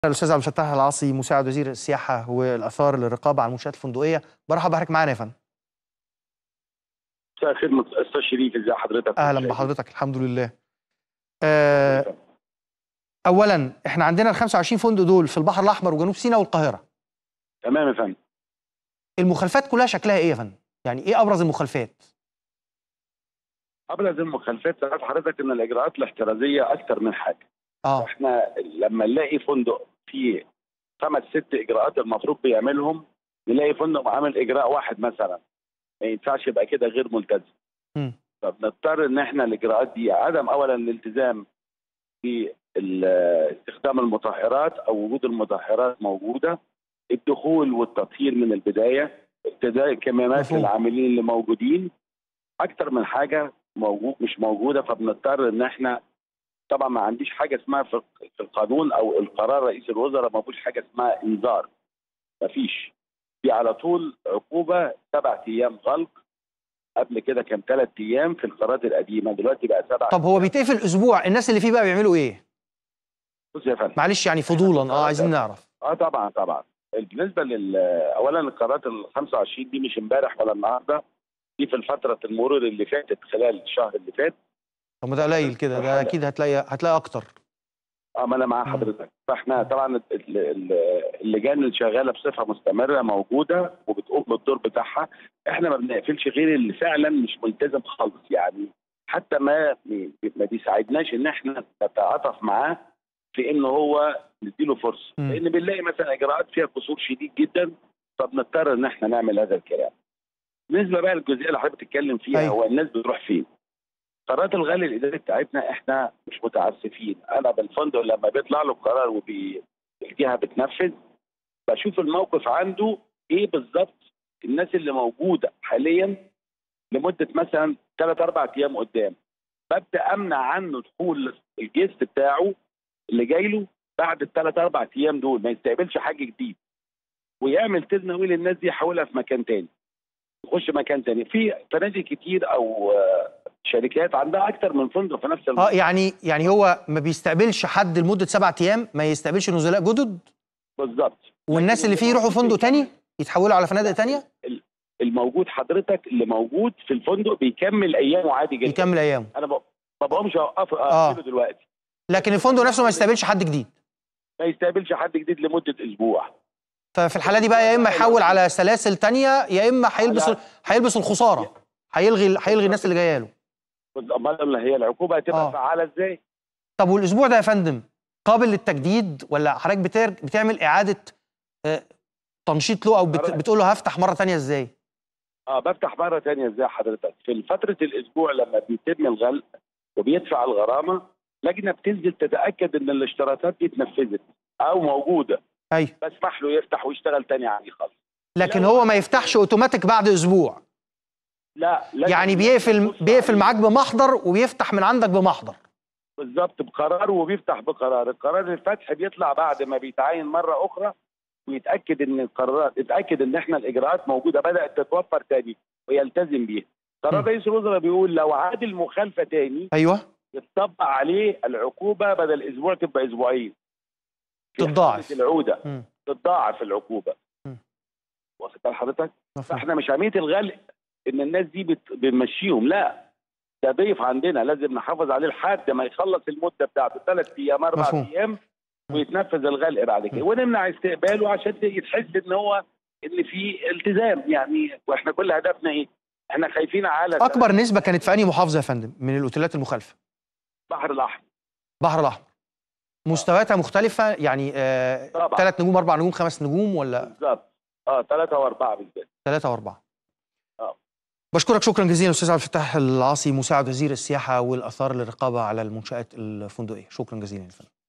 الاستاذ عبد الفتاح العاصي مساعد وزير السياحه والاثار للرقابه على المنشات الفندقيه برحب بحضرتك معانا يا فندم مساء الخير استاذ شريف ازي حضرتك اهلا بحضرتك الحمد لله آه اولا احنا عندنا ال 25 فندق دول في البحر الاحمر وجنوب سيناء والقاهره تمام يا فندم المخالفات كلها شكلها ايه يا فندم يعني ايه ابرز المخالفات ابرز المخالفات تعرف حضرتك ان الاجراءات الاحترازيه اكثر من حاجه اه احنا لما نلاقي فندق فيه خمس ست اجراءات المفروض بيعملهم نلاقي فندق عامل اجراء واحد مثلا ما ينفعش يبقى كده غير ملتزم مم. فبنضطر ان احنا الاجراءات دي عدم اولا الالتزام باستخدام المطهرات او وجود المطهرات موجوده الدخول والتطهير من البدايه ارتداء الكمامات مفهوم. للعاملين اللي موجودين اكتر من حاجه موجود مش موجوده فبنضطر ان احنا طبعا ما عنديش حاجه اسمها في في القانون او القرار رئيس الوزراء ما فيش حاجه اسمها انذار ما فيش في على طول عقوبه سبع ايام غلق قبل كده كان ثلاث ايام في القرارات القديمه دلوقتي بقى سبع طب هو بيتقفل اسبوع الناس اللي فيه بقى بيعملوا ايه بص يا فندم معلش يعني فضولا اه عايزين نعرف اه طبعا طبعا بالنسبه لل اولا القرارات ال 25 دي مش امبارح ولا النهارده دي في الفتره المرور اللي فاتت خلال الشهر اللي فات طب ما ده قليل كده ده اكيد هتلاقي هتلاقي اكتر اه ما انا مع مم. حضرتك فاحنا طبعا ال- ال- اللجان اللي شغاله بصفه مستمره موجوده وبتقوم بالدور بتاعها احنا ما بنقفلش غير اللي فعلا مش ملتزم خالص يعني حتى ما ما بيساعدناش ان احنا نتعاطف معاه في ان هو نديله فرصه مم. لان بنلاقي مثلا اجراءات فيها قصور شديد جدا فبنضطر ان احنا نعمل هذا الكلام بالنسبه بقى للجزئيه اللي حضرتك بتتكلم فيها أيوة. هو الناس بتروح فين قرارات الغالي الاداري بتاعتنا احنا مش متعسفين انا بالفندق لما بيطلع له القرار والجهه بتنفذ بشوف الموقف عنده ايه بالظبط الناس اللي موجوده حاليا لمده مثلا ثلاث اربع ايام قدام ببدا امنع عنه دخول الجست بتاعه اللي جاي له بعد الثلاث اربع ايام دول ما يستقبلش حاجه جديد ويعمل تزنويل للناس دي يحولها في مكان تاني يخش مكان تاني في فنادق كتير او آه، شركات عندها اكتر من فندق في نفس اه المكان يعني يعني هو ما بيستقبلش حد لمده سبعة ايام ما يستقبلش نزلاء جدد بالظبط والناس لكن اللي فيه يروحوا فندق تاني يتحولوا على فنادق تانية الموجود حضرتك اللي موجود في الفندق بيكمل ايامه عادي جدا يكمل ايامه انا ب- ما بقومش اوقف آه. اقفله دلوقتي لكن الفندق نفسه ما يستقبلش حد جديد ما يستقبلش حد جديد لمده اسبوع ففي الحاله دي بقى يا اما يحول على سلاسل تانية يا اما هيلبس على- هيلبس الخساره هيلغي هيلغي الناس اللي جايه له بس امال اللي هي العقوبه هتبقى آه. فعاله ازاي؟ طب والاسبوع ده يا فندم قابل للتجديد ولا حضرتك بتر... بتعمل اعاده آه، تنشيط له او بت... حضرتك- بتقول له هفتح مره تانية ازاي اه بفتح مره تانية ازاي حضرتك؟ في فتره الاسبوع لما بيتم الغلق وبيدفع الغرامه لجنه بتنزل تتاكد ان الاشتراطات دي اتنفذت او موجوده ايوه بسمح له يفتح ويشتغل تاني عادي خالص لكن لا، هو ما يفتحش اوتوماتيك بعد اسبوع لا لازم يعني بيقفل نبص بيقفل عليه. معاك بمحضر وبيفتح من عندك بمحضر بالظبط بقرار وبيفتح بقرار القرار الفتح بيطلع بعد ما بيتعين مره اخرى ويتاكد ان القرارات يتاكد ان احنا الاجراءات موجوده بدات تتوفر تاني ويلتزم بيها قرار م. رئيس الوزراء بيقول لو عاد المخالفه تاني ايوه يطبق عليه العقوبه بدل اسبوع تبقى اسبوعين في تتضاعف. حالة العوده مم. تتضاعف العقوبه م. واخد بال حضرتك مفهوم. فاحنا مش عمليه الغلق ان الناس دي بت- بنمشيهم لا ده ضيف عندنا لازم نحافظ عليه لحد ما يخلص المده بتاعته ثلاث ايام اربع مفهوم. ايام ويتنفذ الغلق بعد كده ونمنع استقباله عشان يتحس ان هو ان في التزام يعني واحنا كل هدفنا ايه؟ احنا خايفين على اكبر نسبه كانت في انهي محافظه يا فندم من الاوتيلات المخالفه البحر الاحمر البحر الاحمر مستوياتها مختلفه يعني طبعا. ثلاث نجوم اربع نجوم خمس نجوم ولا بالظبط اه ثلاثه واربعه بالذات ثلاثة وأربعة آه. بشكرك شكرا جزيلا أستاذ عبد الفتاح العاصي مساعد وزير السياحة والآثار للرقابة على المنشآت الفندقية شكرا جزيلا يا فندم